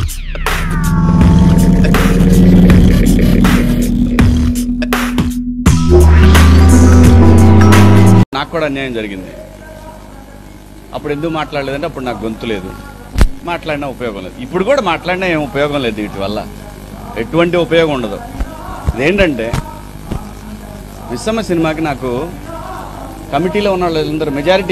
నాకు కూడా అన్యాయం జరిగింది అప్పుడు ఎందుకు మాట్లాడలేదంటే అప్పుడు నాకు గొంతు లేదు మాట్లాడినా ఉపయోగం లేదు ఇప్పుడు కూడా మాట్లాడినా ఏం ఉపయోగం లేదు వీటి వల్ల ఎటువంటి ఉపయోగం ఉండదు అదేంటంటే విశ్రమ సినిమాకి నాకు కమిటీలో ఉన్న వాళ్ళందరూ మెజారిటీ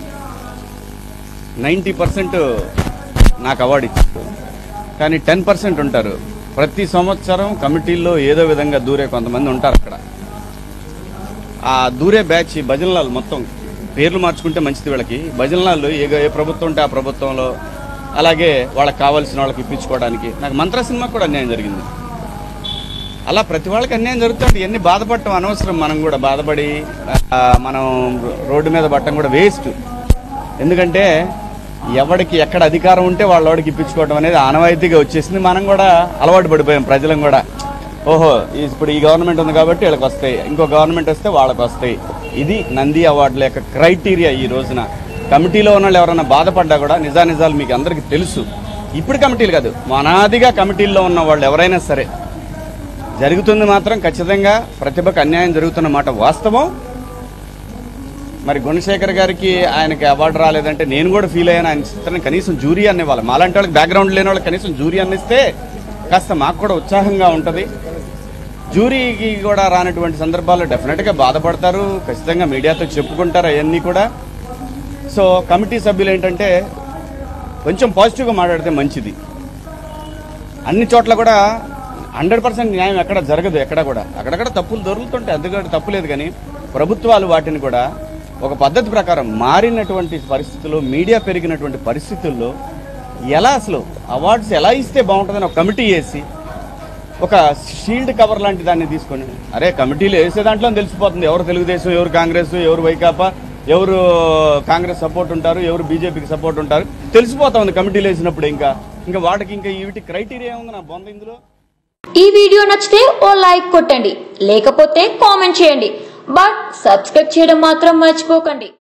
నైంటీ పర్సెంట్ నాకు అవార్డు ఇచ్చారు కానీ టెన్ పర్సెంట్ ఉంటారు ప్రతి సంవత్సరం కమిటీల్లో ఏదో విధంగా దూరే కొంతమంది ఉంటారు అక్కడ ఆ దూరే బ్యాచ్ భజనలాలు మొత్తం పేర్లు మార్చుకుంటే మంచిది వీళ్ళకి భజనలాలు ఏ ఏ ప్రభుత్వం ఉంటే ఆ ప్రభుత్వంలో అలాగే వాళ్ళకి కావాల్సిన వాళ్ళకి ఇప్పించుకోవడానికి నాకు మంత్ర సినిమాకి కూడా అన్యాయం జరిగింది అలా ప్రతి వాళ్ళకి అన్యాయం జరుగుతుంది ఎన్ని బాధపడటం అనవసరం మనం కూడా బాధపడి ఆ, మనం రోడ్డు మీద పట్టడం కూడా వేస్ట్ ఎందుకంటే ఎవడికి ఎక్కడ అధికారం ఉంటే వాళ్ళకి ఇప్పించుకోవడం అనేది ఆనవాయితీగా వచ్చేసింది మనం కూడా అలవాటు పడిపోయాం ప్రజలం కూడా ఓహో ఈ- ఇప్పుడు ఈ గవర్నమెంట్ ఉంది కాబట్టి వీళ్ళకి వస్తాయి ఇంకో గవర్నమెంట్ వస్తే వాళ్ళకి వస్తాయి ఇది నంది అవార్డుల యొక్క క్రైటీరియా ఈ రోజున కమిటీలో ఉన్న వాళ్ళు ఎవరైనా బాధపడ్డా కూడా నిజానిజాలు మీకు అందరికీ తెలుసు ఇప్పుడు కమిటీలు కాదు అనాదిగా కమిటీల్లో ఉన్న వాళ్ళు ఎవరైనా సరే జరుగుతుంది మాత్రం ఖచ్చితంగా ప్రతిభకు అన్యాయం జరుగుతున్న మాట వాస్తవం మరి గుణశేఖర్ గారికి ఆయనకి అవార్డు రాలేదంటే నేను కూడా ఫీల్ అయ్యాను ఆయన చిత్రాన్ని కనీసం జూరీ అనేవాళ్ళం మాలాంటి వాళ్ళకి బ్యాక్గ్రౌండ్ లేని వాళ్ళకి కనీసం జూరీ అన్నిస్తే కాస్త మాకు కూడా ఉత్సాహంగా ఉంటుంది జూరీకి కూడా రానటువంటి సందర్భాల్లో డెఫినెట్గా బాధపడతారు ఖచ్చితంగా మీడియాతో చెప్పుకుంటారు అవన్నీ కూడా సో కమిటీ సభ్యులు ఏంటంటే కొంచెం పాజిటివ్గా మాట్లాడితే మంచిది అన్ని చోట్ల కూడా హండ్రెడ్ పర్సెంట్ న్యాయం ఎక్కడ జరగదు ఎక్కడ కూడా అక్కడక్కడ తప్పులు దొరుకుతుంటాయి అందుకని తప్పులేదు కానీ ప్రభుత్వాలు వాటిని కూడా ఒక పద్ధతి ప్రకారం మారినటువంటి పరిస్థితుల్లో మీడియా పెరిగినటువంటి పరిస్థితుల్లో ఎలా అసలు అవార్డ్స్ ఎలా ఇస్తే బాగుంటుందని ఒక కమిటీ వేసి ఒక షీల్డ్ కవర్ లాంటి దాన్ని తీసుకొని అరే కమిటీలు వేసే దాంట్లో తెలిసిపోతుంది ఎవరు తెలుగుదేశం ఎవరు కాంగ్రెస్ ఎవరు వైకాపా ఎవరు కాంగ్రెస్ సపోర్ట్ ఉంటారు ఎవరు బీజేపీకి సపోర్ట్ ఉంటారు తెలిసిపోతా ఉంది కమిటీలు వేసినప్పుడు ఇంకా ఇంకా వాటికి ఇంకా వీటి క్రైటీరియా ఉంది నా బొంద ఇందులో ఈ వీడియో నచ్చితే ఓ లైక్ కొట్టండి లేకపోతే కామెంట్ చేయండి బట్ సబ్స్క్రైబ్ చేయడం మాత్రం మర్చిపోకండి